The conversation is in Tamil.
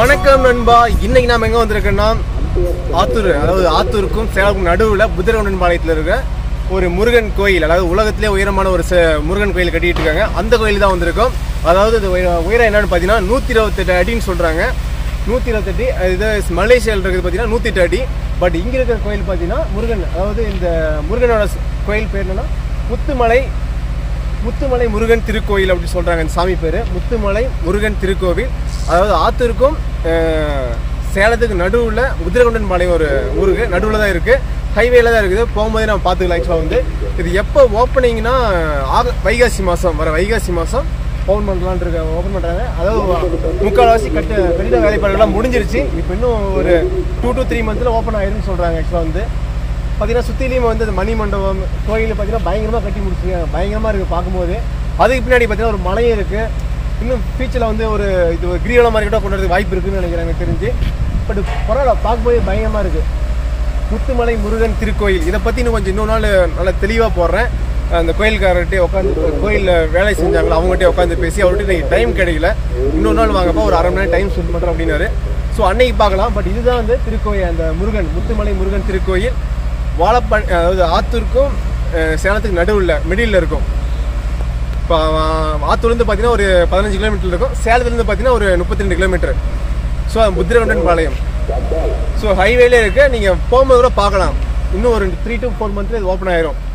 வணக்கம் நண்பா இன்னைக்கு நாம எங்க வந்திருக்கோம்னா ஆத்தூர் அதாவது ஆத்தூருக்கும் சேலமுக்கும் நடுவுல புத்திரகவுண்டன் பாளையத்தில் இருக்க ஒரு முருகன் கோயில் அதாவது உலகத்திலே உயரமான ஒரு ச- முருகன் கோயில் கட்டிட்டு இருக்காங்க அந்த கோயில் தான் வந்திருக்கோம் அதாவது இது உய- உயரம் என்னன்னு பார்த்தீங்கன்னா நூற்றி இருபத்தெட்டு அடின்னு சொல்றாங்க நூற்றி இருபத்தெட்டு இது மலேசியாவில் இருக்கிறது பார்த்தீங்கன்னா நூற்றி எட்டு அடி பட் இங்கே இருக்கிற கோயில் பார்த்தீங்கன்னா முருகன் அதாவது இந்த முருகனோட ஸ்- கோயில் பேர் என்னன்னா முத்துமலை முத்துமலை முருகன் திருக்கோயில் அப்படி சொல்றாங்க இந்த சாமி பேர் முத்துமலை முருகன் திருக்கோவில் அதாவது ஆத்தூருக்கும் அஹ், சேலத்துக்கு நடுவில் உதிரகொண்டன் பாளையம் ஒரு ஊருக்கு நடுவில் தான் இருக்குது ஹைவேல தான் இருக்குது போகும்போதே நம்ம பார்த்துக்கலாம் ஆக்சுவலாக வந்து இது எப்போ ஓப்பனிங்னா ஆக வைகாசி மாதம் வர வைகாசி மாதம் ஓப்பன் பண்ணலான்னு இருக்க ஓப்பன் பண்ணுறாங்க அதாவது முக்கால்வாசி கட்டு கட்டிட வேலைப்பாடுகள்லாம் முடிஞ்சிருச்சு இப்போ இன்னும் ஒரு டூ டு த்ரீ மந்த்தில் ஓப்பன் ஆயிருன்னு சொல்கிறாங்க ஆக்சுவலாக வந்து பார்த்தீங்கன்னா சுற்றிலையும் வந்து இந்த மணி மண்டபம் கோயில் பார்த்தீங்கன்னா பயங்கரமாக கட்டி முடிச்சிருக்காங்க பயங்கரமாக இருக்குது பார்க்கும்போது அதுக்கு பின்னாடி பார்த்தீங்கன்னா ஒரு மலையும் இருக்குது இன்னும் ஃபியூச்சரில் வந்து ஒரு இது ஒரு கிரிவலம் மாதிரி கூட கொண்டு வரதுக்கு வாய்ப்பு இருக்குன்னு நினைக்கிறேன் எனக்கு தெரிஞ்சு பட் பரவாயில்ல பார்க்கும்போது பயங்கரமாக இருக்குது முத்துமலை முருகன் திருக்கோயில் இதை பற்றி இன்னும் கொஞ்சம் இன்னொரு நாள் நல்லா தெளிவாக போடுறேன் அந்த கோயில்காரர்கிட்டே உட்காந்து கோயிலில் வேலை செஞ்சாங்களோ அவங்ககிட்ட உட்காந்து பேசி அவர்கிட்ட இன்னைக்கு டைம் கிடைக்கல இன்னொரு நாள் வாங்கப்பா ஒரு அரை மணி நேரம் டைம் ஸ்பெண்ட் பண்ணுறோம் அப்படின்னாரு ஸோ அன்னைக்கு பார்க்கலாம் பட் இதுதான் வந்து திருக்கோயில் அந்த முருகன் முத்துமலை முருகன் திருக்கோயில் வாழப்பன் அதாவது ஆத்தூருக்கும் அஹ், சேலத்துக்கு நடுவில் மிடில் இருக்கும் இப்போ ஆத்தூர்லேருந்து பார்த்தீங்கன்னா ஒரு பதினஞ்சு கிலோமீட்டர் இருக்கும் சேலத்துலேருந்து பார்த்தீங்கன்னா ஒரு முப்பத்தி ரெண்டு kilometre so Puthirakandan Palayam so ஹைவேலே இருக்கு நீங்கள் போகும்போது கூட பார்க்கலாம் இன்னும் ஒரு த்ரீ டு ஃபோர் மந்த்ல இது ஓப்பன் ஆயிரும்